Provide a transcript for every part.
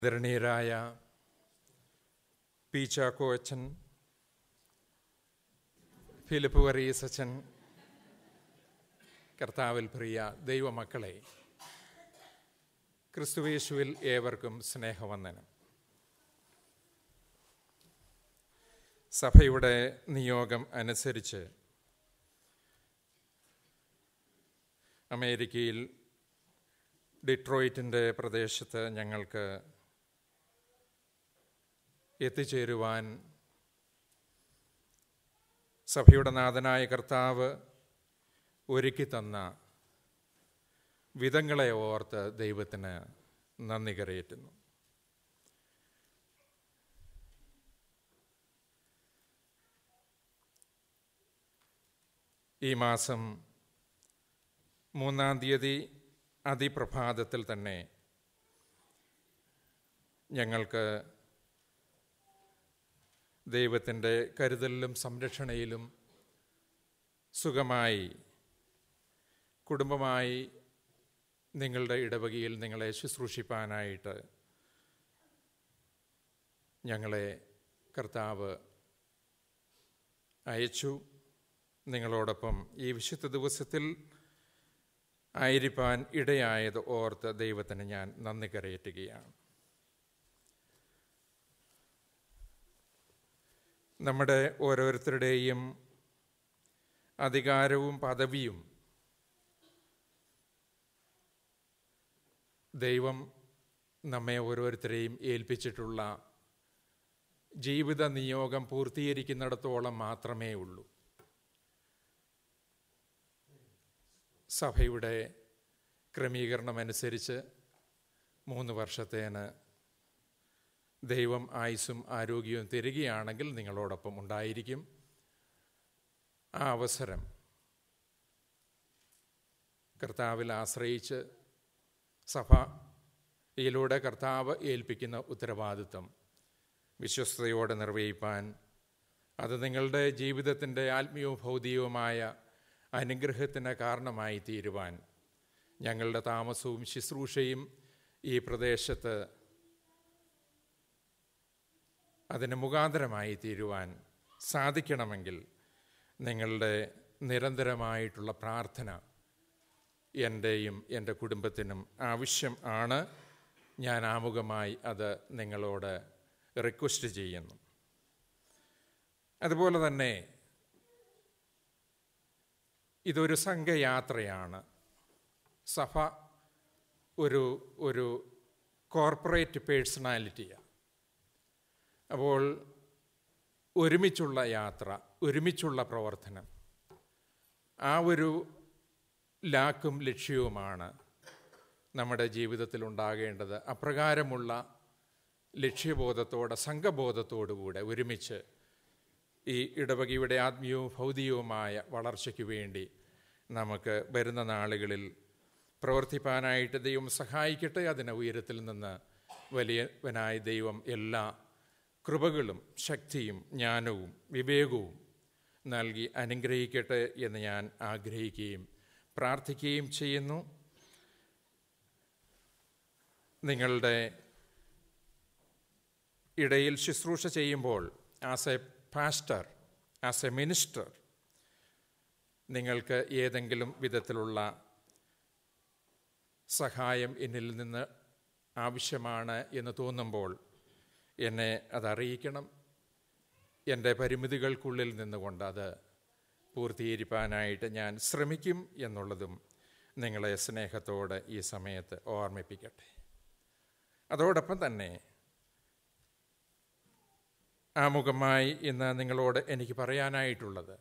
ആദരണീയരായ പി ചാക്കോ അച്ഛൻ Philip worries അച്ഛൻ കർത്താവിൽ പ്രിയ ദൈവമക്കളെ ക്രിസ്തുവേശുവിൽ ഏവർക്കും സ്നേഹവന്ദനം സഭയുടെ നിയോഗം അനുസരിച്ച് അമേരിക്കയിൽ ഡിട്രോയിറ്റിൻ്റെ പ്രദേശത്ത് ഞങ്ങൾക്ക് എത്തിച്ചേരുവാൻ സഭയുടെ നാഥനായ കർത്താവ് ഒരുക്കി തന്ന വിധങ്ങളെ ഓർത്ത് ദൈവത്തിന് നന്ദി കരയേറ്റുന്നു ഈ മാസം മൂന്നാം തീയതി അതിപ്രഭാതത്തിൽ തന്നെ ഞങ്ങൾക്ക് ദൈവത്തിൻ്റെ കരുതലിലും സംരക്ഷണയിലും സുഖമായി കുടുംബമായി നിങ്ങളുടെ ഇടവകയിൽ നിങ്ങളെ ശുശ്രൂഷിപ്പാനായിട്ട് ഞങ്ങളെ കർത്താവ് അയച്ചു നിങ്ങളോടൊപ്പം ഈ വിശുദ്ധ ദിവസത്തിൽ ആയിരിക്കാൻ ഇടയായത് ഓർത്ത് ദൈവത്തിന് ഞാൻ നന്ദി കരയറ്റുകയാണ് നമ്മുടെ ഓരോരുത്തരുടെയും അധികാരവും പദവിയും ദൈവം നമ്മെ ഓരോരുത്തരെയും ഏൽപ്പിച്ചിട്ടുള്ള ജീവിത നിയോഗം പൂർത്തീകരിക്കുന്നിടത്തോളം മാത്രമേ ഉള്ളൂ സഭയുടെ ക്രമീകരണമനുസരിച്ച് മൂന്ന് വർഷത്തേന് ദൈവം ആയുസ്സും ആരോഗ്യവും തരികയാണെങ്കിൽ നിങ്ങളോടൊപ്പം ഉണ്ടായിരിക്കും ആ അവസരം കർത്താവിൽ ആശ്രയിച്ച് സഭയിലൂടെ കർത്താവ് ഏൽപ്പിക്കുന്ന ഉത്തരവാദിത്വം വിശ്വസ്തയോടെ നിർവഹിപ്പാൻ അത് നിങ്ങളുടെ ജീവിതത്തിൻ്റെ ആത്മീയവും ഭൗതികവുമായ അനുഗ്രഹത്തിന് കാരണമായി തീരുവാൻ ഞങ്ങളുടെ താമസവും ശുശ്രൂഷയും ഈ പ്രദേശത്ത് അതിന് മുഖാന്തരമായി തീരുവാൻ സാധിക്കണമെങ്കിൽ നിങ്ങളുടെ നിരന്തരമായിട്ടുള്ള പ്രാർത്ഥന എൻ്റെയും എൻ്റെ കുടുംബത്തിനും ആവശ്യം ആണ് ഞാൻ ആമുഖമായി അത് നിങ്ങളോട് റിക്വസ്റ്റ് ചെയ്യുന്നു അതുപോലെ തന്നെ ഇതൊരു സംഘയാത്രയാണ് സഭ ഒരു ഒരു കോർപ്പറേറ്റ് പേഴ്സണാലിറ്റിയാണ് അപ്പോൾ ഒരുമിച്ചുള്ള യാത്ര ഒരുമിച്ചുള്ള പ്രവർത്തനം ആ ഒരു ലാക്കും ലക്ഷ്യവുമാണ് നമ്മുടെ ജീവിതത്തിൽ ഉണ്ടാകേണ്ടത് അപ്രകാരമുള്ള ലക്ഷ്യബോധത്തോടെ സംഘബോധത്തോടുകൂടെ ഒരുമിച്ച് ഈ ഇടവകയുടെ ആത്മീയവും ഭൗതികവുമായ വളർച്ചയ്ക്ക് വേണ്ടി നമുക്ക് വരുന്ന നാളുകളിൽ പ്രവർത്തിപ്പാനായിട്ട് ദൈവം സഹായിക്കട്ടെ അതിന് ഉയരത്തിൽ നിന്ന് വലിയവനായ ദൈവം എല്ലാ കൃപകളും ശക്തിയും ജ്ഞാനവും വിവേകവും നൽകി അനുഗ്രഹിക്കട്ടെ എന്ന് ഞാൻ ആഗ്രഹിക്കുകയും പ്രാർത്ഥിക്കുകയും ചെയ്യുന്നു നിങ്ങളുടെ ഇടയിൽ ശുശ്രൂഷ ചെയ്യുമ്പോൾ as a pastor as a minister നിങ്ങൾക്ക് ഏതെങ്കിലും വിധത്തിലുള്ള സഹായം എന്നിൽ നിന്ന് ആവശ്യമാണ് എന്ന് തോന്നുമ്പോൾ എന്നെ അതറിയിക്കണം എൻ്റെ പരിമിതികൾക്കുള്ളിൽ നിന്നുകൊണ്ട് അത് പൂർത്തീകരിക്കാനായിട്ട് ഞാൻ ശ്രമിക്കും എന്നുള്ളതും നിങ്ങളെ സ്നേഹത്തോടെ ഈ സമയത്ത് ഓർമ്മിപ്പിക്കട്ടെ അതോടൊപ്പം തന്നെ ആമുഖമായി ഇന്ന് നിങ്ങളോട് എനിക്ക് പറയാനായിട്ടുള്ളത്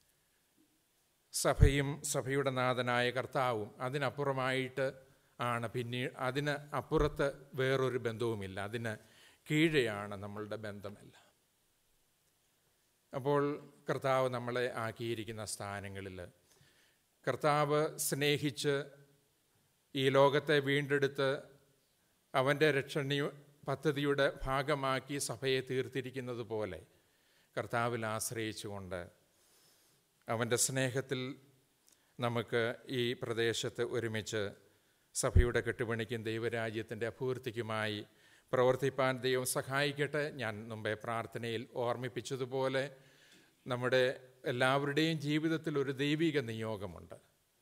സഭയും സഭയുടെ നാഥനായ കർത്താവും അതിനപ്പുറമായിട്ട് ആണ് പിന്നീട് അതിന് അപ്പുറത്ത് വേറൊരു ബന്ധവുമില്ല അതിന് കീഴെയാണ് നമ്മളുടെ ബന്ധമെല്ലാം അപ്പോൾ കർത്താവ് നമ്മളെ ആക്കിയിരിക്കുന്ന സ്ഥാനങ്ങളിൽ കർത്താവ് സ്നേഹിച്ച് ഈ ലോകത്തെ വീണ്ടെടുത്ത് അവൻ്റെ രക്ഷണീയ പദ്ധതിയുടെ ഭാഗമാക്കി സഭയെ തീർത്തിരിക്കുന്നത് പോലെ കർത്താവിൽ ആശ്രയിച്ചുകൊണ്ട് അവൻ്റെ സ്നേഹത്തിൽ നമുക്ക് ഈ പ്രദേശത്ത് ഒരുമിച്ച് സഭയുടെ കെട്ടുപണിക്കും ദൈവരാജ്യത്തിൻ്റെ അഭൂർത്തിക്കുമായി പ്രവർത്തിപ്പാൻ ദൈവം സഹായിക്കട്ടെ ഞാൻ മുമ്പേ പ്രാർത്ഥനയിൽ ഓർമ്മിപ്പിച്ചതുപോലെ നമ്മുടെ എല്ലാവരുടെയും ജീവിതത്തിൽ ഒരു ദൈവിക നിയോഗമുണ്ട്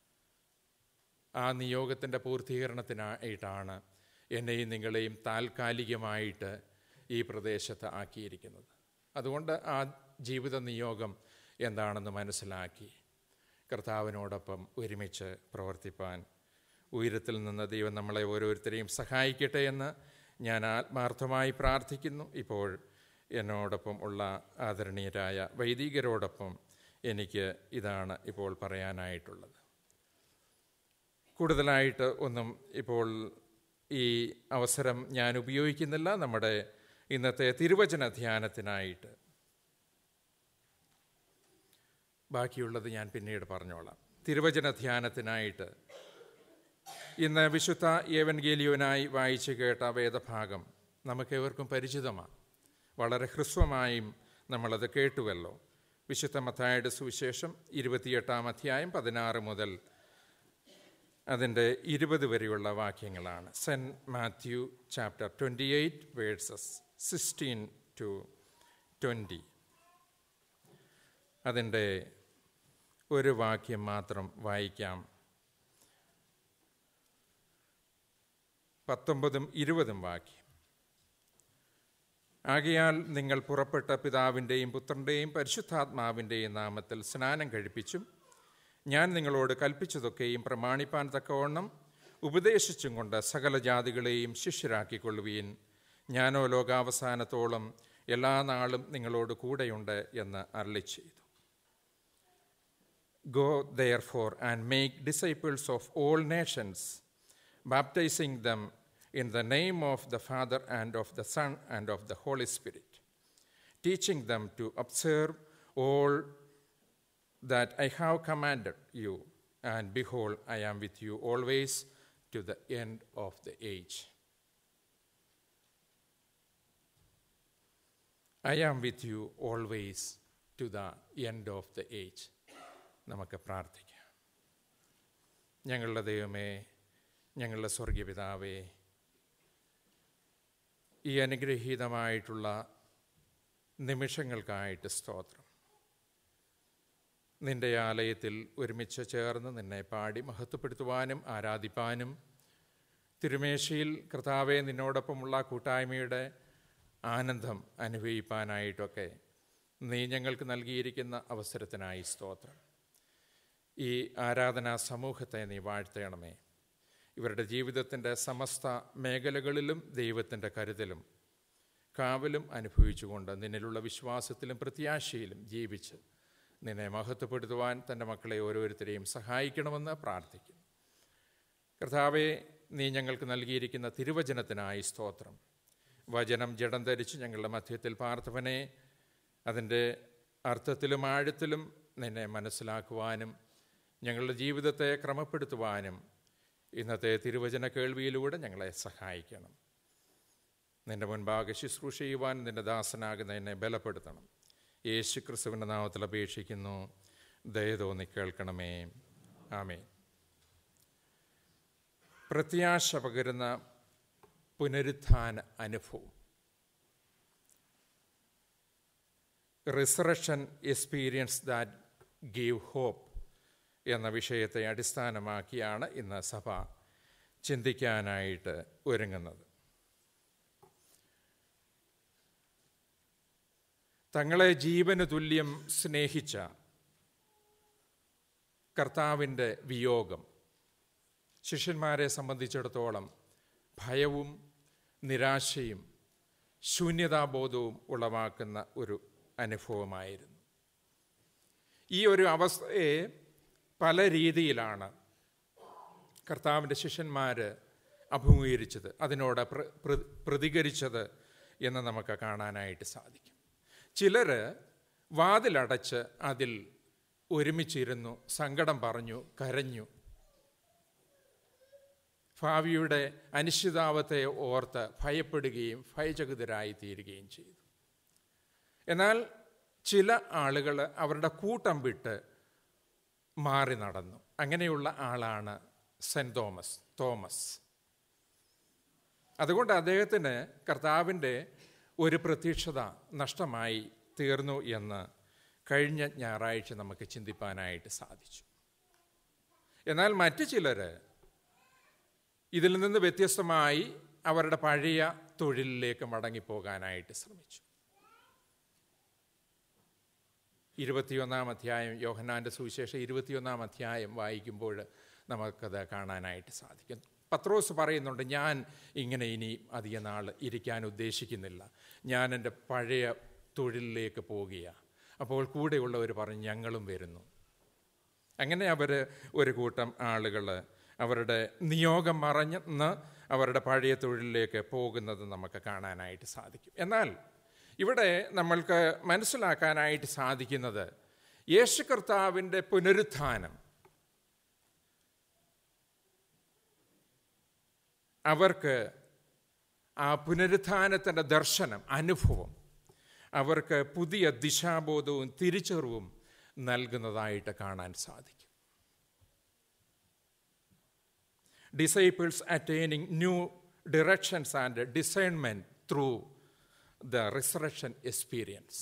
ആ നിയോഗത്തിൻ്റെ പൂർത്തീകരണത്തിനായിട്ടാണ് എന്നെയും നിങ്ങളെയും താൽക്കാലികമായിട്ട് ഈ പ്രദേശത്ത് ആക്കിയിരിക്കുന്നത് അതുകൊണ്ട് ആ ജീവിത നിയോഗം എന്താണെന്ന് മനസ്സിലാക്കി കർത്താവിനോടൊപ്പം ഒരുമിച്ച് പ്രവർത്തിപ്പാൻ ഉയരത്തിൽ നിന്ന് ദൈവം നമ്മളെ ഓരോരുത്തരെയും സഹായിക്കട്ടെ എന്ന് ഞാൻ ആത്മാർത്ഥമായി പ്രാർത്ഥിക്കുന്നു ഇപ്പോൾ എന്നോടൊപ്പം ഉള്ള ആദരണീയരായ വൈദികരോടൊപ്പം എനിക്ക് ഇതാണ് ഇപ്പോൾ പറയാനായിട്ടുള്ളത് കൂടുതലായിട്ട് ഒന്നും ഇപ്പോൾ ഈ അവസരം ഞാൻ ഉപയോഗിക്കുന്നില്ല നമ്മുടെ ഇന്നത്തെ തിരുവചന ധ്യാനത്തിനായിട്ട് ബാക്കിയുള്ളത് ഞാൻ പിന്നീട് പറഞ്ഞോളാം തിരുവചന ധ്യാനത്തിനായിട്ട് ഇന്ന് വിശുദ്ധ ഏവൻഗേലിയോനായി വായിച്ചു കേട്ട വേദഭാഗം നമുക്കേവർക്കും പരിചിതമാണ് വളരെ ഹ്രസ്വമായും നമ്മളത് കേട്ടുവല്ലോ വിശുദ്ധ മത്തായുടെ സുവിശേഷം ഇരുപത്തിയെട്ടാം അധ്യായം പതിനാറ് മുതൽ അതിൻ്റെ ഇരുപത് വരെയുള്ള വാക്യങ്ങളാണ് Saint Matthew chapter twenty eight verses sixteen to twenty അതിൻ്റെ ഒരു വാക്യം മാത്രം വായിക്കാം പത്തൊമ്പതും ഇരുപതും വാക്യം ആകയാൽ നിങ്ങൾ പുറപ്പെട്ട പിതാവിൻ്റെയും പുത്രൻ്റെയും പരിശുദ്ധാത്മാവിൻ്റെയും നാമത്തിൽ സ്നാനം കഴിപ്പിച്ചും ഞാൻ നിങ്ങളോട് കൽപ്പിച്ചതൊക്കെയും പ്രമാണിപ്പാൻ തക്കവണ്ണം ഉപദേശിച്ചും കൊണ്ട് സകല ജാതികളെയും ശിഷ്യരാക്കിക്കൊള്ളുവീൻ ഞാനോ ലോകാവസാനത്തോളം എല്ലാ നാളും നിങ്ങളോട് കൂടെയുണ്ട് എന്ന് അരളി ചെയ്തു go therefore and make disciples of all nations baptizing them in the name of the Father and of the Son and of the Holy Spirit, teaching them to observe all that I have commanded you, and behold, I am with you always to the end of the age. I am with you always to the end of the age. നമുക്ക് പ്രാർത്ഥിക്കാം ഞങ്ങളുടെ ദൈവമേ ഞങ്ങളുടെ സ്വർഗീയപിതാവേ ഈ അനുഗ്രഹീതമായിട്ടുള്ള നിമിഷങ്ങൾക്കായിട്ട് സ്തോത്രം നിന്റെ ആലയത്തിൽ ഒരുമിച്ച് ചേർന്ന് നിന്നെ പാടി മഹത്വപ്പെടുത്തുവാനും ആരാധിപ്പാനും തിരുമേശയിൽ കർത്താവെ നിന്നോടൊപ്പമുള്ള കൂട്ടായ്മയുടെ ആനന്ദം അനുഭവിപ്പാനായിട്ടൊക്കെ നീ ഞങ്ങൾക്ക് നൽകിയിരിക്കുന്ന അവസരത്തിനായി സ്തോത്രം ഈ ആരാധനാ സമൂഹത്തെ നീ വാഴ്ത്തണമേ ഇവരുടെ ജീവിതത്തിൻ്റെ സമസ്ത മേഖലകളിലും ദൈവത്തിൻ്റെ കരുതലും കാവലും അനുഭവിച്ചുകൊണ്ട് നിന്നിലുള്ള വിശ്വാസത്തിലും പ്രത്യാശയിലും ജീവിച്ച് നിന്നെ മഹത്വപ്പെടുത്തുവാൻ തൻ്റെ മക്കളെ ഓരോരുത്തരെയും സഹായിക്കണമെന്ന് പ്രാർത്ഥിക്കുന്നു കർത്താവെ നീ ഞങ്ങൾക്ക് നൽകിയിരിക്കുന്ന തിരുവചനത്തിനായി സ്തോത്രം വചനം ജഡം ധരിച്ച് ഞങ്ങളുടെ മധ്യത്തിൽ പാർത്ഥവനെ അതിൻ്റെ അർത്ഥത്തിലും ആഴത്തിലും നിന്നെ മനസ്സിലാക്കുവാനും ഞങ്ങളുടെ ജീവിതത്തെ ക്രമപ്പെടുത്തുവാനും ഇന്നത്തെ തിരുവചന കേൾവിയിലൂടെ ഞങ്ങളെ സഹായിക്കണം നിന്റെ മുൻപാകെ ശുശ്രൂഷ ചെയ്യുവാൻ നിന്റെ ദാസനാകുന്ന എന്നെ ബലപ്പെടുത്തണം യേശു ക്രിസ്തുവിൻ്റെ നാമത്തിൽ അപേക്ഷിക്കുന്നു ദയതോന്നി കേൾക്കണമേ ആമേ പ്രത്യാശ പകരുന്ന പുനരുത്ഥാന അനുഭവം resurrection experience that give hope എന്ന വിഷയത്തെ അടിസ്ഥാനമാക്കിയാണ് ഇന്ന് സഭ ചിന്തിക്കാനായിട്ട് ഒരുങ്ങുന്നത് തങ്ങളെ ജീവന് തുല്യം സ്നേഹിച്ച കർത്താവിൻ്റെ വിയോഗം ശിഷ്യന്മാരെ സംബന്ധിച്ചിടത്തോളം ഭയവും നിരാശയും ശൂന്യതാബോധവും ഉളവാക്കുന്ന ഒരു അനുഭവമായിരുന്നു ഈ ഒരു അവസ്ഥയെ പല രീതിയിലാണ് കർത്താവിൻ്റെ ശിഷ്യന്മാർ അഭിമുഖീകരിച്ചത് അതിനോട് പ്രതികരിച്ചത് എന്ന് നമുക്ക് കാണാനായിട്ട് സാധിക്കും ചിലർ വാതിലടച്ച് അതിൽ ഒരുമിച്ചിരുന്നു സങ്കടം പറഞ്ഞു കരഞ്ഞു ഭാവിയുടെ അനിശ്ചിതാവത്തെ ഓർത്ത് ഭയപ്പെടുകയും ഭയചകിതരായി തീരുകയും ചെയ്തു എന്നാൽ ചില ആളുകൾ അവരുടെ കൂട്ടം വിട്ട് മാറി നടന്നു അങ്ങനെയുള്ള ആളാണ് സെൻറ് തോമസ് തോമസ് അതുകൊണ്ട് അദ്ദേഹത്തിന് കർത്താവിൻ്റെ ഒരു പ്രത്യക്ഷത നഷ്ടമായി തീർന്നു എന്ന് കഴിഞ്ഞ ഞായറാഴ്ച നമുക്ക് ചിന്തിപ്പാനായിട്ട് സാധിച്ചു എന്നാൽ മറ്റു ചിലർ ഇതിൽ നിന്ന് വ്യത്യസ്തമായി അവരുടെ പഴയ തൊഴിലിലേക്ക് മടങ്ങിപ്പോകാനായിട്ട് ശ്രമിച്ചു ഇരുപത്തിയൊന്നാം അധ്യായം യോഹന്നാൻ്റെ സുവിശേഷം ഇരുപത്തിയൊന്നാം അധ്യായം വായിക്കുമ്പോൾ നമുക്കത് കാണാനായിട്ട് സാധിക്കും പത്രോസ് പറയുന്നുണ്ട് ഞാൻ ഇങ്ങനെ ഇനി അധിക നാൾ ഇരിക്കാൻ ഉദ്ദേശിക്കുന്നില്ല ഞാൻ എൻ്റെ പഴയ തൊഴിലിലേക്ക് പോവുകയാണ് അപ്പോൾ കൂടെയുള്ളവർ പറഞ്ഞു ഞങ്ങളും വരുന്നു അങ്ങനെ അവർ ഒരു കൂട്ടം ആളുകൾ അവരുടെ നിയോഗം മറഞ്ഞ് അവരുടെ പഴയ തൊഴിലിലേക്ക് പോകുന്നത് നമുക്ക് കാണാനായിട്ട് സാധിക്കും എന്നാൽ ഇവിടെ നമ്മൾക്ക് മനസ്സിലാക്കാനായിട്ട് സാധിക്കുന്നത് യേശു കർത്താവിൻ്റെ പുനരുത്ഥാനം അവർക്ക് ആ പുനരുത്ഥാനത്തിൻ്റെ ദർശനം അനുഭവം അവർക്ക് പുതിയ ദിശാബോധവും തിരിച്ചറിവും നൽകുന്നതായിട്ട് കാണാൻ സാധിക്കും disciples attaining new directions and discernment through the resurrection experience.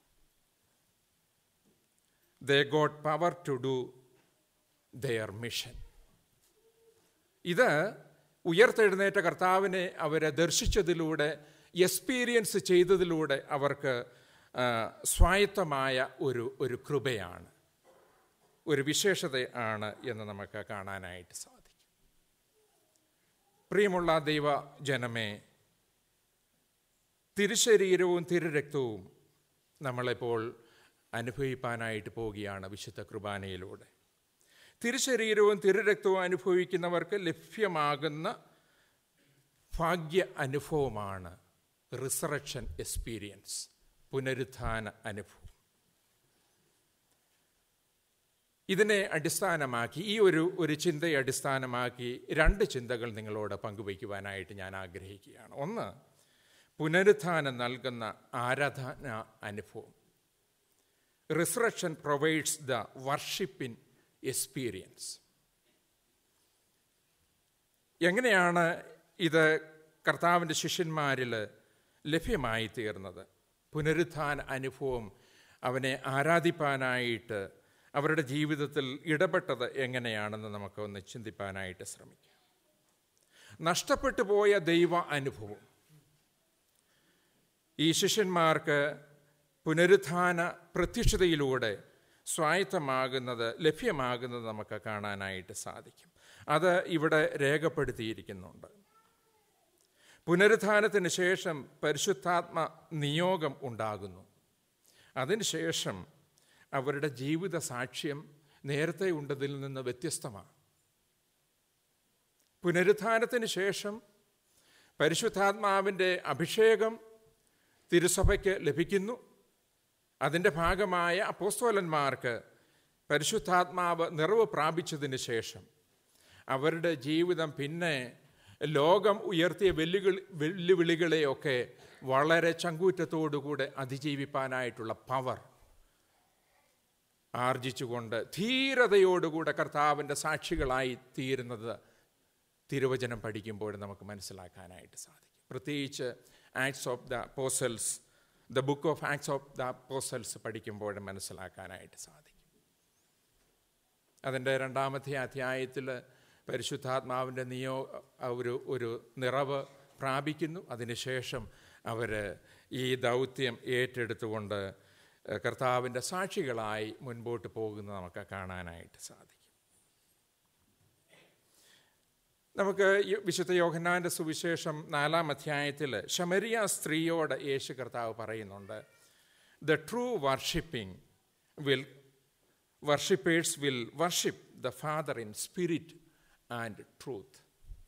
They got power to do their mission. ഇത് ഉയർത്തെഴുന്നേറ്റ കർത്താവിനെ അവരെ ദർശിച്ചതിലൂടെ എക്സ്പീരിയൻസ് ചെയ്തതിലൂടെ അവർക്ക് സ്വായത്തമായ ഒരു ഒരു കൃപയാണ് ഒരു വിശേഷത ആണ് എന്ന് നമുക്ക് കാണാനായിട്ട് സാധിക്കും പ്രിയമുള്ള ദൈവ ജനമേ തിരുശരീരവും തിരുരക്തവും നമ്മളിപ്പോൾ അനുഭവിപ്പാനായിട്ട് പോവുകയാണ് വിശുദ്ധ കുർബാനയിലൂടെ തിരുശരീരവും തിരുരക്തവും അനുഭവിക്കുന്നവർക്ക് ലഭ്യമാകുന്ന ഭാഗ്യ അനുഭവമാണ് റിസറക്ഷൻ എക്സ്പീരിയൻസ് പുനരുത്ഥാന അനുഭവം ഇതിനെ അടിസ്ഥാനമാക്കി ഈ ഒരു ഒരു ചിന്തയെ അടിസ്ഥാനമാക്കി രണ്ട് ചിന്തകൾ നിങ്ങളോട് പങ്കുവയ്ക്കുവാനായിട്ട് ഞാൻ ആഗ്രഹിക്കുകയാണ് ഒന്ന് പുനരുത്ഥാനം നൽകുന്ന ആരാധന അനുഭവം resurrection provides the worshipping experience എങ്ങനെയാണ് ഇത് കർത്താവിൻ്റെ ശിഷ്യന്മാരിൽ ലഭ്യമായി തീർന്നത് പുനരുത്ഥാന അനുഭവം അവനെ ആരാധിപ്പാനായിട്ട് അവരുടെ ജീവിതത്തിൽ ഇടപെട്ടത് എങ്ങനെയാണെന്ന് നമുക്ക് ഒന്ന് ചിന്തിപ്പാനായിട്ട് ശ്രമിക്കാം നഷ്ടപ്പെട്ടു പോയ ദൈവ അനുഭവം ഈ ശിഷ്യന്മാർക്ക് പുനരുത്ഥാന പ്രത്യക്ഷതയിലൂടെ സ്വായത്തമാകുന്നത് ലഭ്യമാകുന്നത് നമുക്ക് കാണാനായിട്ട് സാധിക്കും അത് ഇവിടെ രേഖപ്പെടുത്തിയിരിക്കുന്നുണ്ട് പുനരുത്ഥാനത്തിന് ശേഷം പരിശുദ്ധാത്മ നിയോഗം ഉണ്ടാകുന്നു അതിനുശേഷം അവരുടെ ജീവിത സാക്ഷ്യം നേരത്തെ ഉണ്ടതിൽ നിന്ന് വ്യത്യസ്തമാണ് പുനരുത്ഥാനത്തിന് ശേഷം പരിശുദ്ധാത്മാവിൻ്റെ അഭിഷേകം തിരുസഭയ്ക്ക് ലഭിക്കുന്നു അതിൻ്റെ ഭാഗമായ അപ്പോസ്തോലന്മാർക്ക് പരിശുദ്ധാത്മാവ് നിറവ് പ്രാപിച്ചതിന് ശേഷം അവരുടെ ജീവിതം പിന്നെ ലോകം ഉയർത്തിയ വെല്ലുവിളി വെല്ലുവിളികളെയൊക്കെ വളരെ ചങ്കൂറ്റത്തോടുകൂടെ അതിജീവിപ്പാനായിട്ടുള്ള പവർ ആർജിച്ചുകൊണ്ട് ധീരതയോടുകൂടെ കർത്താവിൻ്റെ സാക്ഷികളായി തീരുന്നത് തിരുവചനം പഠിക്കുമ്പോൾ നമുക്ക് മനസ്സിലാക്കാനായിട്ട് സാധിക്കും പ്രത്യേകിച്ച് Acts of the Apostles the book of Acts of the Apostles പഠിക്കുമ്പോൾ മനസ്സിലാക്കാനായിട്ട് സാധിക്കും അതിൻ്റെ രണ്ടാമത്തെ അധ്യായത്തിൽ പരിശുദ്ധാത്മാവിൻ്റെ നിയോ ഒരു ഒരു നിറവ് പ്രാപിക്കുന്നു അതിനുശേഷം അവർ ഈ ദൗത്യം ഏറ്റെടുത്തുകൊണ്ട് കർത്താവിൻ്റെ സാക്ഷികളായി മുൻപോട്ട് പോകുന്നത് നമുക്ക് കാണാനായിട്ട് സാധിക്കും നമുക്ക് വിശുദ്ധ യോഹന്നാൻ്റെ സുവിശേഷം നാലാം അധ്യായത്തിൽ ശമരിയ സ്ത്രീയോട് യേശു കർത്താവ് പറയുന്നുണ്ട് the true worshipping will worshippers will worship the father in spirit and truth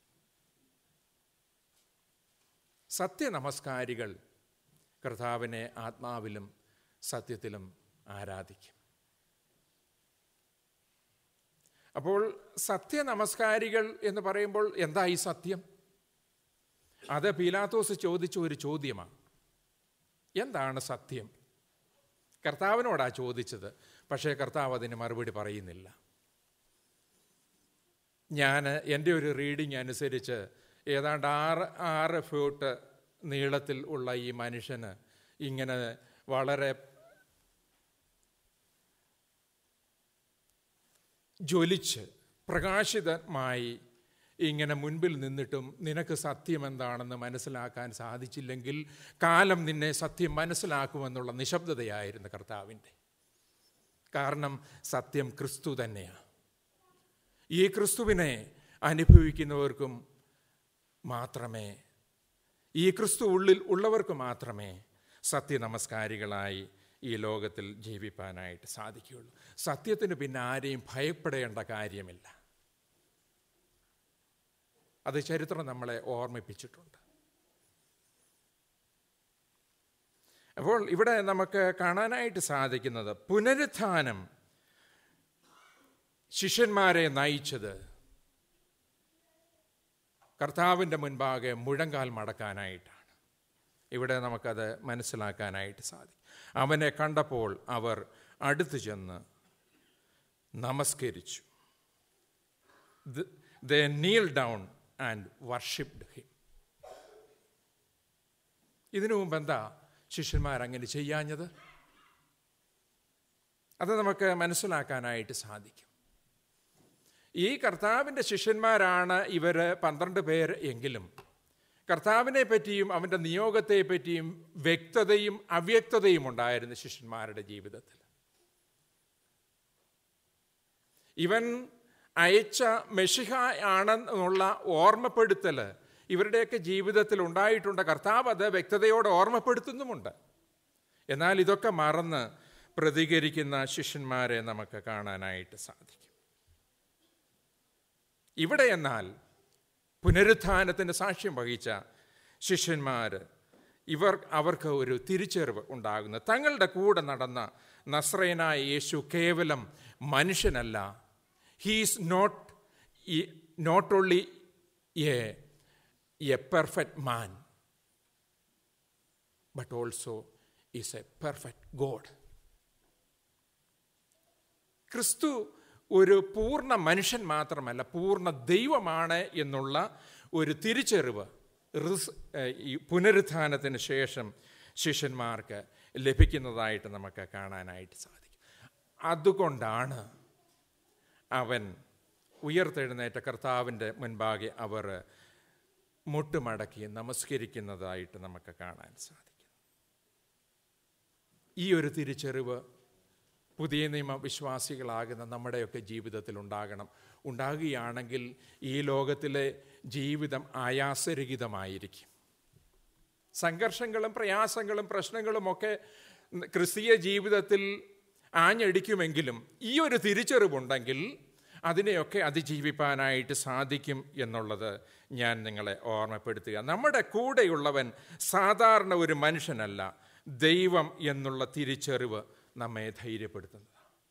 സത്യനമസ്കാരികൾ കർത്താവിനെ ആത്മാവിലും സത്യത്തിലും ആരാധിക്കും അപ്പോൾ സത്യനമസ്കാരികൾ എന്ന് പറയുമ്പോൾ എന്താ ഈ സത്യം അത് പീലാത്തോസ് ചോദിച്ച ഒരു ചോദ്യമാണ് എന്താണ് സത്യം കർത്താവിനോടാ ചോദിച്ചത് പക്ഷേ കർത്താവ് അതിന് മറുപടി പറയുന്നില്ല ഞാൻ എൻ്റെ ഒരു റീഡിംഗ് അനുസരിച്ച് ഏതാണ്ട് ആറ് ആറ് ഫൂട്ട് നീളത്തിൽ ഉള്ള ഈ മനുഷ്യന് ഇങ്ങനെ വളരെ ജ്വലിച്ച് പ്രകാശിതമായി ഇങ്ങനെ മുൻപിൽ നിന്നിട്ടും നിനക്ക് സത്യം എന്താണെന്ന് മനസ്സിലാക്കാൻ സാധിച്ചില്ലെങ്കിൽ കാലം നിന്നെ സത്യം മനസ്സിലാക്കുമെന്നുള്ള നിശബ്ദതയായിരുന്നു കർത്താവിൻ്റെ കാരണം സത്യം ക്രിസ്തു തന്നെയാണ് ഈ ക്രിസ്തുവിനെ അനുഭവിക്കുന്നവർക്കും മാത്രമേ ഈ ക്രിസ്തു ഉള്ളിൽ ഉള്ളവർക്ക് മാത്രമേ സത്യനമസ്കാരികളായി ഈ ലോകത്തിൽ ജീവിപ്പാനായിട്ട് സാധിക്കുകയുള്ളൂ സത്യത്തിന് പിന്നെ ആരെയും ഭയപ്പെടേണ്ട കാര്യമില്ല അത് ചരിത്രം നമ്മളെ ഓർമ്മിപ്പിച്ചിട്ടുണ്ട് അപ്പോൾ ഇവിടെ നമുക്ക് കാണാനായിട്ട് സാധിക്കുന്നത് പുനരുത്ഥാനം ശിഷ്യന്മാരെ നയിച്ചത് കർത്താവിൻ്റെ മുൻപാകെ മുഴങ്കാൽ മടക്കാനായിട്ടാണ് ഇവിടെ നമുക്കത് മനസ്സിലാക്കാനായിട്ട് സാധിക്കും അവനെ കണ്ടപ്പോൾ അവർ അടുത്തു ചെന്ന് നമസ്കരിച്ചു the kneel down and worshipped him ഇതിനു മുമ്പ് എന്താ ശിഷ്യന്മാർ അങ്ങനെ ചെയ്യാഞ്ഞത് അത് നമുക്ക് മനസ്സിലാക്കാനായിട്ട് സാധിക്കും ഈ കർത്താവിൻ്റെ ശിഷ്യന്മാരാണ് ഇവർ പന്ത്രണ്ട് പേർ എങ്കിലും കർത്താവിനെ പറ്റിയും അവൻ്റെ നിയോഗത്തെ പറ്റിയും വ്യക്തതയും അവ്യക്തതയും ഉണ്ടായിരുന്നു ശിഷ്യന്മാരുടെ ജീവിതത്തിൽ ഇവൻ അയച്ച മെഷിഹ ആണെന്നുള്ള ഓർമ്മപ്പെടുത്തൽ ഇവരുടെയൊക്കെ ജീവിതത്തിൽ ഉണ്ടായിട്ടുണ്ട് കർത്താവ് അത് വ്യക്തതയോടെ ഓർമ്മപ്പെടുത്തുന്നുമുണ്ട് എന്നാൽ ഇതൊക്കെ മറന്ന് പ്രതികരിക്കുന്ന ശിഷ്യന്മാരെ നമുക്ക് കാണാനായിട്ട് സാധിക്കും ഇവിടെ എന്നാൽ പുനരുത്ഥാനത്തിന് സാക്ഷ്യം വഹിച്ച ശിഷ്യന്മാർ ഇവർ അവർക്ക് ഒരു തിരിച്ചറിവ് ഉണ്ടാകുന്നു തങ്ങളുടെ കൂടെ നടന്ന നസ്രയനായ യേശു കേവലം മനുഷ്യനല്ല he's not not only a a perfect man but also is a perfect God ക്രിസ്തു ഒരു പൂർണ്ണ മനുഷ്യൻ മാത്രമല്ല പൂർണ്ണ ദൈവമാണ് എന്നുള്ള ഒരു തിരിച്ചറിവ് ഈ പുനരുത്ഥാനത്തിന് ശേഷം ശിഷ്യന്മാർക്ക് ലഭിക്കുന്നതായിട്ട് നമുക്ക് കാണാനായിട്ട് സാധിക്കും അതുകൊണ്ടാണ് അവൻ ഉയർത്തെഴുന്നേറ്റ കർത്താവിൻ്റെ മുൻപാകെ അവർ മുട്ടുമടക്കി നമസ്കരിക്കുന്നതായിട്ട് നമുക്ക് കാണാൻ സാധിക്കും ഈ ഒരു തിരിച്ചറിവ് പുതിയ നിയമ വിശ്വാസികളാകുന്ന നമ്മുടെയൊക്കെ ജീവിതത്തിൽ ഉണ്ടാകണം ഉണ്ടാകുകയാണെങ്കിൽ ഈ ലോകത്തിലെ ജീവിതം ആയാസരഹിതമായിരിക്കും സംഘർഷങ്ങളും പ്രയാസങ്ങളും പ്രശ്നങ്ങളുമൊക്കെ ക്രിസ്തീയ ജീവിതത്തിൽ ആഞ്ഞടിക്കുമെങ്കിലും ഈ ഒരു തിരിച്ചറിവുണ്ടെങ്കിൽ അതിനെയൊക്കെ അതിജീവിപ്പാനായിട്ട് സാധിക്കും എന്നുള്ളത് ഞാൻ നിങ്ങളെ ഓർമ്മപ്പെടുത്തുക നമ്മുടെ കൂടെയുള്ളവൻ സാധാരണ ഒരു മനുഷ്യനല്ല ദൈവം എന്നുള്ള തിരിച്ചറിവ് നമ്മെ ധൈര്യപ്പെടുത്തുന്നത്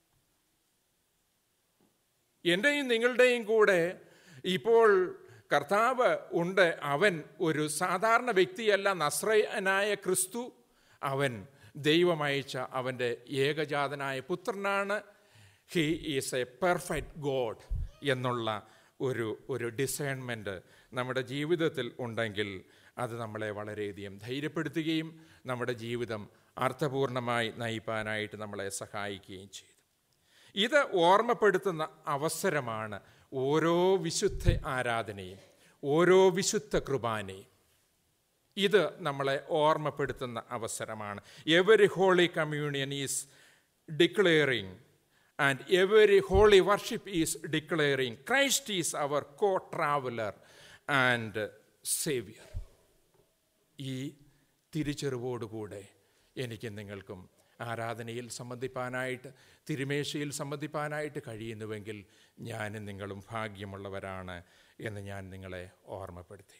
എൻ്റെയും നിങ്ങളുടെയും കൂടെ ഇപ്പോൾ കർത്താവ് ഉണ്ട് അവൻ ഒരു സാധാരണ വ്യക്തിയല്ല നസ്രയനായ ക്രിസ്തു അവൻ ദൈവമയച്ച അവൻ്റെ ഏകജാതനായ പുത്രനാണ് he is a perfect God എന്നുള്ള ഒരു ഒരു ഡിസൈൻമെൻറ്റ് നമ്മുടെ ജീവിതത്തിൽ ഉണ്ടെങ്കിൽ അത് നമ്മളെ വളരെയധികം ധൈര്യപ്പെടുത്തുകയും നമ്മുടെ ജീവിതം അർത്ഥപൂർണമായി നയിപ്പാനായിട്ട് നമ്മളെ സഹായിക്കുകയും ചെയ്തു ഇത് ഓർമ്മപ്പെടുത്തുന്ന അവസരമാണ് ഓരോ വിശുദ്ധ ആരാധനയും ഓരോ വിശുദ്ധ കൃപാനയും ഇത് നമ്മളെ ഓർമ്മപ്പെടുത്തുന്ന അവസരമാണ് every holy communion is declaring and every holy worship is declaring Christ is our co traveller and saviour ഈ തിരിച്ചറിവോടുകൂടെ എനിക്ക് നിങ്ങൾക്കും ആരാധനയിൽ സംബന്ധിപ്പാനായിട്ട് തിരുമേശയിൽ സംബന്ധിപ്പാനായിട്ട് കഴിയുന്നുവെങ്കിൽ ഞാനും നിങ്ങളും ഭാഗ്യമുള്ളവരാണ് എന്ന് ഞാൻ നിങ്ങളെ ഓർമ്മപ്പെടുത്തുകയാണ്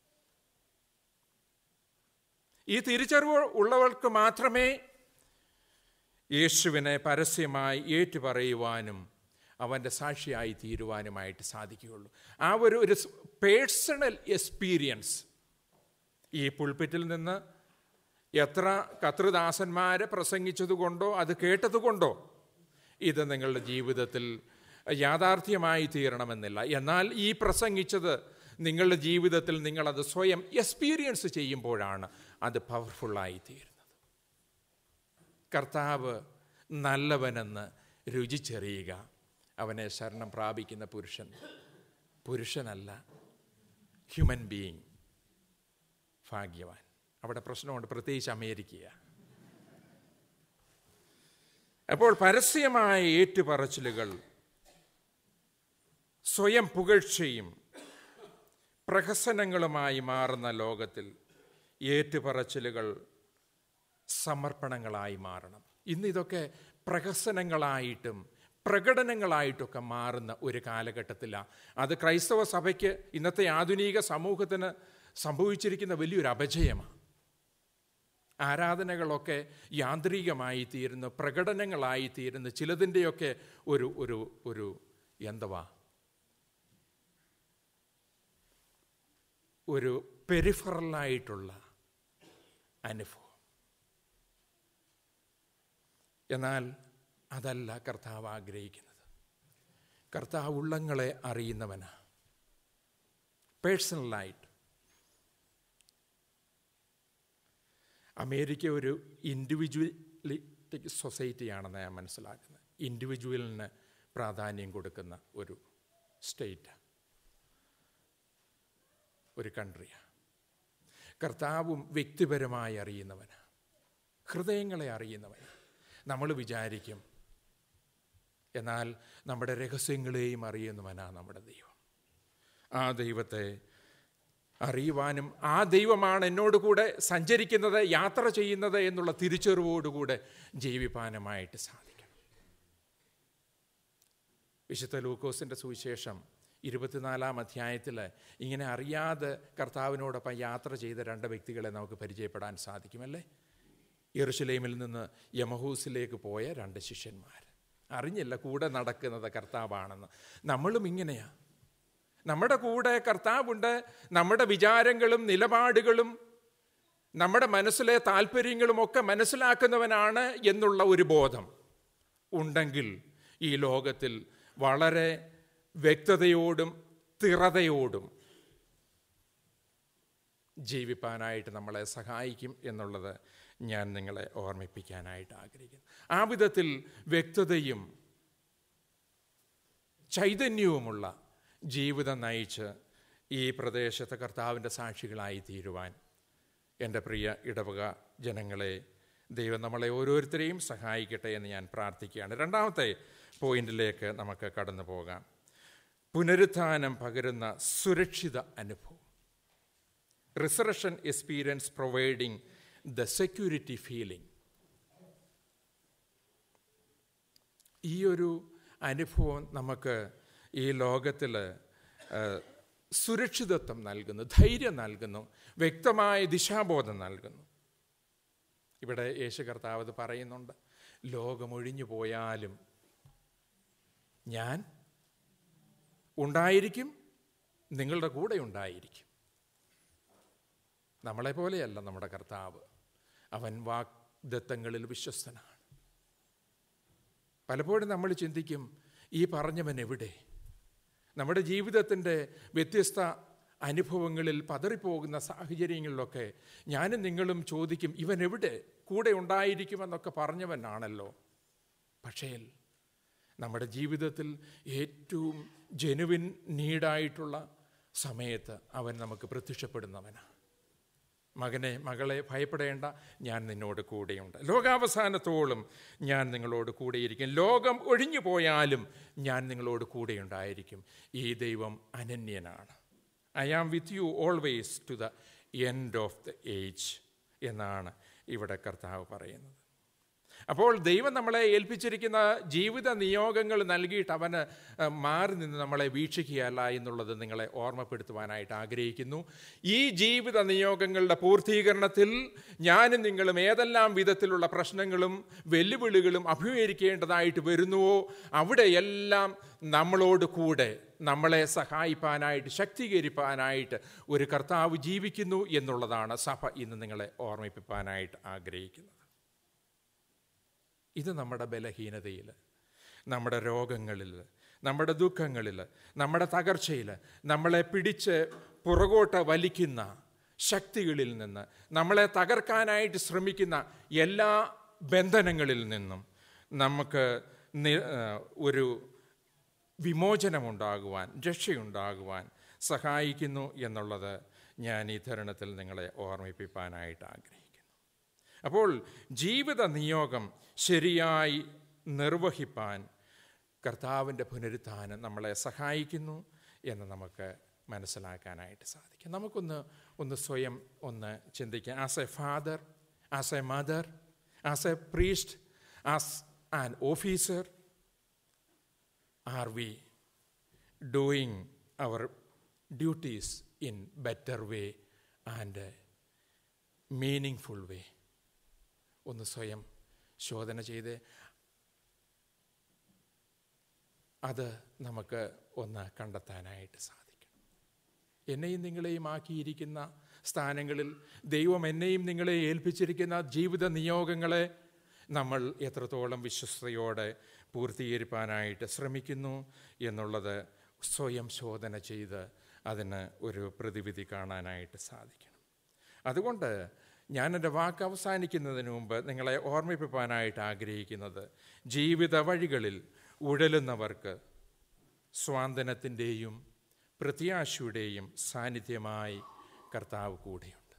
ഈ തിരിച്ചറിവ് ഉള്ളവർക്ക് മാത്രമേ യേശുവിനെ പരസ്യമായി ഏറ്റുപറയുവാനും അവൻ്റെ സാക്ഷിയായി തീരുവാനുമായിട്ട് സാധിക്കുകയുള്ളൂ ആ ഒരു ഒരു പേഴ്സണൽ എക്സ്പീരിയൻസ് ഈ പുൾപ്പിറ്റിൽ നിന്ന് എത്ര കർത്തൃദാസന്മാരെ പ്രസംഗിച്ചതുകൊണ്ടോ അത് കേട്ടതുകൊണ്ടോ ഇത് നിങ്ങളുടെ ജീവിതത്തിൽ യാഥാർത്ഥ്യമായി തീരണമെന്നില്ല എന്നാൽ ഈ പ്രസംഗിച്ചത് നിങ്ങളുടെ ജീവിതത്തിൽ നിങ്ങളത് സ്വയം എക്സ്പീരിയൻസ് ചെയ്യുമ്പോഴാണ് അത് പവർഫുള്ളായി തീരുന്നത് കർത്താവ് നല്ലവനെന്ന് രുചിച്ചെറിയുക അവനെ ശരണം പ്രാപിക്കുന്ന പുരുഷൻ പുരുഷനല്ല ഹ്യൂമൻ ബീയിങ് ഭാഗ്യവാൻ അവിടെ പ്രശ്നമുണ്ട് പ്രത്യേകിച്ച് അമേരിക്കയ അപ്പോൾ പരസ്യമായ ഏറ്റുപറച്ചിലുകൾ സ്വയം പുകഴ്ചയും പ്രഹസനങ്ങളുമായി മാറുന്ന ലോകത്തിൽ ഏറ്റുപറച്ചിലുകൾ സമർപ്പണങ്ങളായി മാറണം ഇന്ന് ഇതൊക്കെ പ്രഹസനങ്ങളായിട്ടും പ്രകടനങ്ങളായിട്ടൊക്കെ മാറുന്ന ഒരു കാലഘട്ടത്തിലാണ് അത് ക്രൈസ്തവ സഭയ്ക്ക് ഇന്നത്തെ ആധുനിക സമൂഹത്തിന് സംഭവിച്ചിരിക്കുന്ന വലിയൊരു അപജയമാണ് ആരാധനകളൊക്കെ യാന്ത്രികമായി തീരുന്നു പ്രകടനങ്ങളായി തീരുന്നു ചിലതിൻ്റെയൊക്കെ ഒരു ഒരു ഒരു എന്തുവാ ഒരു പെരിഫറലായിട്ടുള്ള അനുഭവം എന്നാൽ അതല്ല കർത്താവ് ആഗ്രഹിക്കുന്നത് കർത്താവ് ഉള്ളങ്ങളെ അറിയുന്നവനാ പേഴ്സണലായിട്ട് അമേരിക്ക ഒരു ഇൻഡിവിജ്വലിറ്റിക് സൊസൈറ്റിയാണെന്ന് ഞാൻ മനസ്സിലാക്കുന്നത് ഇൻഡിവിജ്വലിന് പ്രാധാന്യം കൊടുക്കുന്ന ഒരു സ്റ്റേറ്റ് ഒരു കൺട്രിയാണ് കർത്താവും വ്യക്തിപരമായി അറിയുന്നവനാണ് ഹൃദയങ്ങളെ അറിയുന്നവനാണ് നമ്മൾ വിചാരിക്കും എന്നാൽ നമ്മുടെ രഹസ്യങ്ങളെയും അറിയുന്നവനാണ് നമ്മുടെ ദൈവം ആ ദൈവത്തെ അറിയുവാനും ആ ദൈവമാണ് എന്നോട് കൂടെ സഞ്ചരിക്കുന്നത് യാത്ര ചെയ്യുന്നത് എന്നുള്ള തിരിച്ചറിവോടുകൂടെ ജീവിപ്പാനുമായിട്ട് സാധിക്കണം വിശുദ്ധ ലൂക്കോസിൻ്റെ സുവിശേഷം ഇരുപത്തിനാലാം അധ്യായത്തിൽ ഇങ്ങനെ അറിയാതെ കർത്താവിനോടൊപ്പം യാത്ര ചെയ്ത രണ്ട് വ്യക്തികളെ നമുക്ക് പരിചയപ്പെടാൻ സാധിക്കുമല്ലേ യെറുഷലേമിൽ നിന്ന് യമഹൂസിലേക്ക് പോയ രണ്ട് ശിഷ്യന്മാർ അറിഞ്ഞില്ല കൂടെ നടക്കുന്നത് കർത്താവാണെന്ന് നമ്മളും ഇങ്ങനെയാണ് നമ്മുടെ കൂടെ കർത്താവുണ്ട് നമ്മുടെ വിചാരങ്ങളും നിലപാടുകളും നമ്മുടെ മനസ്സിലെ താല്പര്യങ്ങളും ഒക്കെ മനസ്സിലാക്കുന്നവനാണ് എന്നുള്ള ഒരു ബോധം ഉണ്ടെങ്കിൽ ഈ ലോകത്തിൽ വളരെ വ്യക്തതയോടും തിറതയോടും ജീവിപ്പാനായിട്ട് നമ്മളെ സഹായിക്കും എന്നുള്ളത് ഞാൻ നിങ്ങളെ ഓർമ്മിപ്പിക്കാനായിട്ട് ആഗ്രഹിക്കുന്നു ആ വിധത്തിൽ വ്യക്തതയും ചൈതന്യവുമുള്ള ജീവിതം നയിച്ച് ഈ പ്രദേശത്തെ കർത്താവിൻ്റെ സാക്ഷികളായി തീരുവാൻ എൻ്റെ പ്രിയ ഇടവക ജനങ്ങളെ ദൈവം നമ്മളെ ഓരോരുത്തരെയും സഹായിക്കട്ടെ എന്ന് ഞാൻ പ്രാർത്ഥിക്കുകയാണ് രണ്ടാമത്തെ പോയിന്റിലേക്ക് നമുക്ക് കടന്നു പോകാം പുനരുത്ഥാനം പകരുന്ന സുരക്ഷിത അനുഭവം resurrection experience providing the security feeling ഈ ഒരു അനുഭവം നമുക്ക് ഈ ലോകത്തിൽ സുരക്ഷിതത്വം നൽകുന്നു ധൈര്യം നൽകുന്നു വ്യക്തമായ ദിശാബോധം നൽകുന്നു ഇവിടെ യേശു കർത്താവ് ഇത് പറയുന്നുണ്ട് ലോകമൊഴിഞ്ഞു പോയാലും ഞാൻ ഉണ്ടായിരിക്കും നിങ്ങളുടെ കൂടെ ഉണ്ടായിരിക്കും നമ്മളെ പോലെയല്ല നമ്മുടെ കർത്താവ് അവൻ വാഗ്ദത്തങ്ങളിൽ വിശ്വസ്തനാണ് പലപ്പോഴും നമ്മൾ ചിന്തിക്കും ഈ പറഞ്ഞവൻ എവിടെ നമ്മുടെ ജീവിതത്തിൻ്റെ വ്യത്യസ്ത അനുഭവങ്ങളിൽ പതറിപ്പോകുന്ന സാഹചര്യങ്ങളിലൊക്കെ ഞാനും നിങ്ങളും ചോദിക്കും ഇവൻ എവിടെ കൂടെ ഉണ്ടായിരിക്കുമെന്നൊക്കെ പറഞ്ഞവനാണല്ലോ പക്ഷേ നമ്മുടെ ജീവിതത്തിൽ ഏറ്റവും ജനുവിൻ നീഡായിട്ടുള്ള സമയത്ത് അവൻ നമുക്ക് പ്രത്യക്ഷപ്പെടുന്നവനാണ് മകനെ മകളെ ഭയപ്പെടേണ്ട ഞാൻ നിന്നോട് കൂടെയുണ്ട് ലോകാവസാനത്തോളം ഞാൻ നിങ്ങളോട് കൂടെയിരിക്കും ലോകം ഒഴിഞ്ഞു പോയാലും ഞാൻ നിങ്ങളോട് കൂടെയുണ്ടായിരിക്കും ഈ ദൈവം അനന്യനാണ് I am with you always to the end of the age എന്നാണ് ഇവിടെ കർത്താവ് പറയുന്നത് അപ്പോൾ ദൈവം നമ്മളെ ഏൽപ്പിച്ചിരിക്കുന്ന ജീവിത നിയോഗങ്ങൾ നൽകിയിട്ട് അവന് മാറി നിന്ന് നമ്മളെ വീക്ഷിക്കുകയല്ല എന്നുള്ളത് നിങ്ങളെ ഓർമ്മപ്പെടുത്തുവാനായിട്ട് ആഗ്രഹിക്കുന്നു ഈ ജീവിത നിയോഗങ്ങളുടെ പൂർത്തീകരണത്തിൽ ഞാനും നിങ്ങളും ഏതെല്ലാം വിധത്തിലുള്ള പ്രശ്നങ്ങളും വെല്ലുവിളികളും അഭിമുഖീകരിക്കേണ്ടതായിട്ട് വരുന്നുവോ അവിടെയെല്ലാം നമ്മളോട് കൂടെ നമ്മളെ സഹായിപ്പാനായിട്ട് ശക്തീകരിപ്പാനായിട്ട് ഒരു കർത്താവ് ജീവിക്കുന്നു എന്നുള്ളതാണ് സഭ ഇന്ന് നിങ്ങളെ ഓർമ്മിപ്പിക്കാനായിട്ട് ആഗ്രഹിക്കുന്നത് ഇത് നമ്മുടെ ബലഹീനതയിൽ നമ്മുടെ രോഗങ്ങളിൽ നമ്മുടെ ദുഃഖങ്ങളിൽ നമ്മുടെ തകർച്ചയിൽ നമ്മളെ പിടിച്ച് പുറകോട്ട് വലിക്കുന്ന ശക്തികളിൽ നിന്ന് നമ്മളെ തകർക്കാനായിട്ട് ശ്രമിക്കുന്ന എല്ലാ ബന്ധനങ്ങളിൽ നിന്നും നമുക്ക് നി- ആ, ഒരു വിമോചനമുണ്ടാകുവാൻ രക്ഷയുണ്ടാകുവാൻ സഹായിക്കുന്നു എന്നുള്ളത് ഞാൻ ഈ തരുണത്തിൽ നിങ്ങളെ ഓർമ്മിപ്പിക്കാനായിട്ട് ആഗ്രഹിക്കുന്നു അപ്പോൾ ജീവിത നിയോഗം ശരിയായി നിർവഹിപ്പാൻ കർത്താവിൻ്റെ പുനരുത്ഥാനം നമ്മളെ സഹായിക്കുന്നു എന്ന് നമുക്ക് മനസ്സിലാക്കാനായിട്ട് സാധിക്കും നമുക്കൊന്ന് ഒന്ന് സ്വയം ഒന്ന് ചിന്തിക്കാം as a father as a mother as a priest as an officer are we doing our duties in better way and meaningful way ഒന്ന് സ്വയം ശോധന ചെയ്ത് അത് നമുക്ക് ഒന്ന് കണ്ടെത്താനായിട്ട് സാധിക്കണം എന്നെയും നിങ്ങളെയും ആക്കിയിരിക്കുന്ന സ്ഥാനങ്ങളിൽ ദൈവം എന്നെയും നിങ്ങളെ ഏൽപ്പിച്ചിരിക്കുന്ന ജീവിത നിയോഗങ്ങളെ നമ്മൾ എത്രത്തോളം വിശ്വസ്തയോടെ പൂർത്തീകരിക്കാനായിട്ട് ശ്രമിക്കുന്നു എന്നുള്ളത് സ്വയം ശോധന ചെയ്ത് അതിന് ഒരു പ്രതിവിധി കാണാനായിട്ട് സാധിക്കണം അതുകൊണ്ട് ഞാൻ എൻ്റെ വാക്ക് അവസാനിക്കുന്നതിന് മുമ്പ് നിങ്ങളെ ഓർമ്മിപ്പിക്കാനായിട്ട് ആഗ്രഹിക്കുന്നത് ജീവിത വഴികളിൽ ഉഴലുന്നവർക്ക് സ്വാന്തനത്തിൻ്റെയും പ്രത്യാശയുടെയും സാന്നിധ്യമായി കർത്താവ് കൂടെയുണ്ട്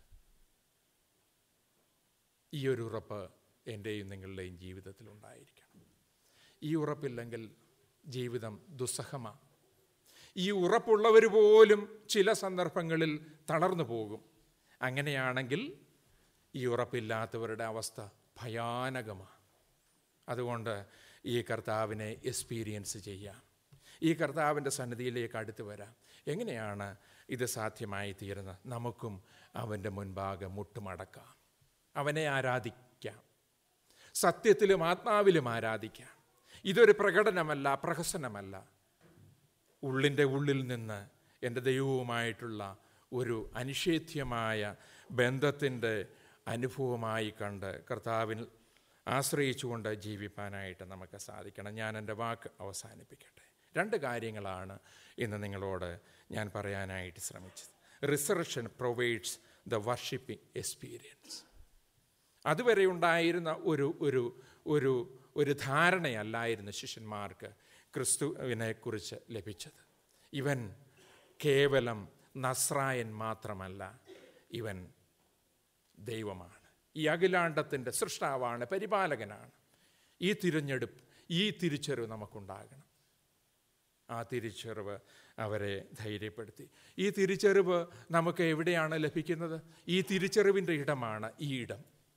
ഈ ഒരു ഉറപ്പ് എൻ്റെയും നിങ്ങളുടെയും ജീവിതത്തിൽ ഉണ്ടായിരിക്കണം ഈ ഉറപ്പില്ലെങ്കിൽ ജീവിതം ദുസ്സഹമാണ് ഈ ഉറപ്പുള്ളവർ പോലും ചില സന്ദർഭങ്ങളിൽ തളർന്നു പോകും അങ്ങനെയാണെങ്കിൽ ഈ ഉറപ്പില്ലാത്തവരുടെ അവസ്ഥ ഭയാനകമാണ് അതുകൊണ്ട് ഈ കർത്താവിനെ എക്സ്പീരിയൻസ് ചെയ്യാം ഈ കർത്താവിൻ്റെ സന്നിധിയിലേക്ക് അടുത്ത് വരാം എങ്ങനെയാണ് ഇത് സാധ്യമായി തീരുന്നത് നമുക്കും അവൻ്റെ മുൻപാകെ മുട്ടുമടക്കാം അവനെ ആരാധിക്കാം സത്യത്തിലും ആത്മാവിലും ആരാധിക്കാം ഇതൊരു പ്രകടനമല്ല പ്രഹസനമല്ല ഉള്ളിൻ്റെ ഉള്ളിൽ നിന്ന് എൻ്റെ ദൈവവുമായിട്ടുള്ള ഒരു അനിഷേധ്യമായ ബന്ധത്തിൻ്റെ അനുഭവമായി കണ്ട് കർത്താവിൽ ആശ്രയിച്ചുകൊണ്ട് ജീവിപ്പാനായിട്ട് നമുക്ക് സാധിക്കണം ഞാൻ എൻ്റെ വാക്ക് അവസാനിപ്പിക്കട്ടെ രണ്ട് കാര്യങ്ങളാണ് ഇന്ന് നിങ്ങളോട് ഞാൻ പറയാനായിട്ട് ശ്രമിച്ചത് resurrection provides the worshipping experience അതുവരെ ഉണ്ടായിരുന്ന ഒരു ഒരു ഒരു ഒരു ധാരണയല്ലായിരുന്നു ശിഷ്യന്മാർക്ക് ക്രിസ്തുവിനെ കുറിച്ച് ലഭിച്ചത് ഇവൻ കേവലം നസ്രായൻ മാത്രമല്ല ഇവൻ ദൈവമാണ് ഈ അഖിലാണ്ടത്തിൻ്റെ സൃഷ്ടാവാണ് പരിപാലകനാണ് ഈ തിരഞ്ഞെടുപ്പ് ഈ തിരിച്ചറിവ് നമുക്കുണ്ടാകണം ആ തിരിച്ചറിവ് അവരെ ധൈര്യപ്പെടുത്തി ഈ തിരിച്ചറിവ് നമുക്ക് എവിടെയാണ് ലഭിക്കുന്നത് ഈ തിരിച്ചറിവിൻ്റെ ഇടമാണ് ഈ ഇടം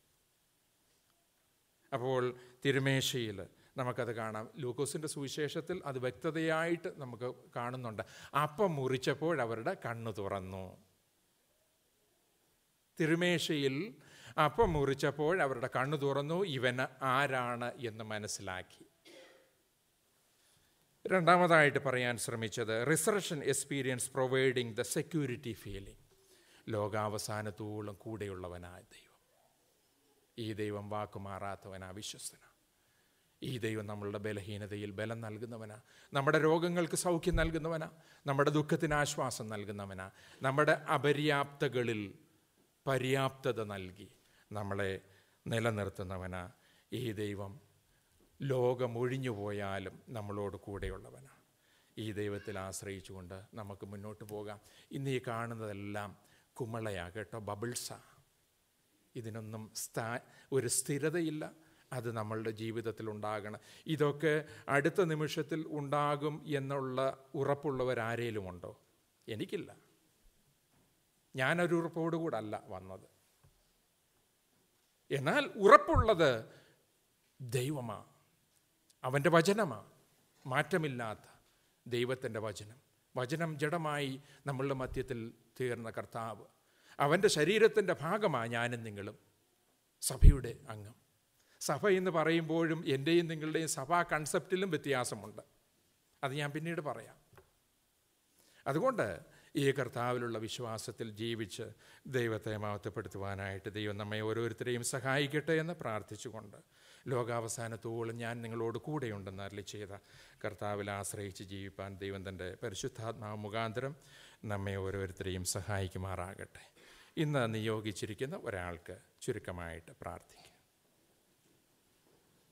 അപ്പോൾ തിരുമേശയിൽ നമുക്കത് കാണാം ലൂക്കോസിൻ്റെ സുവിശേഷത്തിൽ അത് വ്യക്തതയായിട്ട് നമുക്ക് കാണുന്നുണ്ട് അപ്പം മുറിച്ചപ്പോൾ അവരുടെ കണ്ണു തുറന്നു തിരുമേശയിൽ അപ്പം മുറിച്ചപ്പോൾ അവരുടെ കണ്ണു തുറന്നു ഇവന് ആരാണ് എന്ന് മനസ്സിലാക്കി രണ്ടാമതായിട്ട് പറയാൻ ശ്രമിച്ചത് resurrection experience providing the security feeling ലോകാവസാനത്തോളം കൂടെയുള്ളവനായ ദൈവം ഈ ദൈവം വാക്കുമാറാത്തവനാ വിശ്വസ്തന ഈ ദൈവം നമ്മളുടെ ബലഹീനതയിൽ ബലം നൽകുന്നവനാ നമ്മുടെ രോഗങ്ങൾക്ക് സൗഖ്യം നൽകുന്നവനാ നമ്മുടെ ദുഃഖത്തിന് ആശ്വാസം നൽകുന്നവനാ നമ്മുടെ അപര്യാപ്തകളിൽ പര്യാപ്തത നൽകി നമ്മളെ നിലനിർത്തുന്നവനാ ഈ ദൈവം ലോകമൊഴിഞ്ഞു പോയാലും നമ്മളോട് കൂടെയുള്ളവനാണ് ഈ ദൈവത്തിൽ ആശ്രയിച്ചുകൊണ്ട് നമുക്ക് മുന്നോട്ട് പോകാം ഇന്ന് ഈ കാണുന്നതെല്ലാം കുമളയാ കേട്ടോ ബബിൾസാ ഇതിനൊന്നും സ്ഥാ ഒരു സ്ഥിരതയില്ല അത് നമ്മളുടെ ജീവിതത്തിൽ ഉണ്ടാകണം ഇതൊക്കെ അടുത്ത നിമിഷത്തിൽ ഉണ്ടാകും എന്നുള്ള ഉറപ്പുള്ളവരാരേലും ഉണ്ടോ എനിക്കില്ല ഞാനൊരു ഉറപ്പോടുകൂടല്ല വന്നത് എന്നാൽ ഉറപ്പുള്ളത് ദൈവമാ അവൻ്റെ വചനമാ മാറ്റമില്ലാത്ത ദൈവത്തിൻ്റെ വചനം വചനം ജഡമായി നമ്മളുടെ മധ്യത്തിൽ തീർന്ന കർത്താവ് അവൻ്റെ ശരീരത്തിൻ്റെ ഭാഗമാണ് ഞാനും നിങ്ങളും സഭയുടെ അംഗം സഭ എന്ന് പറയുമ്പോഴും എൻ്റെയും നിങ്ങളുടെയും സഭാ കൺസെപ്റ്റിലും വ്യത്യാസമുണ്ട് അത് ഞാൻ പിന്നീട് പറയാം അതുകൊണ്ട് ഈ കർത്താവിലുള്ള വിശ്വാസത്തിൽ ജീവിച്ച് ദൈവത്തെ മഹത്വപ്പെടുത്തുവാനായിട്ട് ദൈവം നമ്മെ ഓരോരുത്തരെയും സഹായിക്കട്ടെ എന്ന് പ്രാർത്ഥിച്ചുകൊണ്ട് ലോകാവസാനത്തോളം ഞാൻ നിങ്ങളോട് കൂടെയുണ്ടെന്ന് അരളി ചെയ്ത കർത്താവിൽ ആശ്രയിച്ച് ജീവിപ്പാൻ ദൈവം തൻ്റെ പരിശുദ്ധാത്മാവ് മുഖാന്തരം നമ്മെ ഓരോരുത്തരെയും സഹായിക്കുമാറാകട്ടെ ഇന്ന് നിയോഗിച്ചിരിക്കുന്ന ഒരാൾക്ക് ചുരുക്കമായിട്ട് പ്രാർത്ഥിക്കാം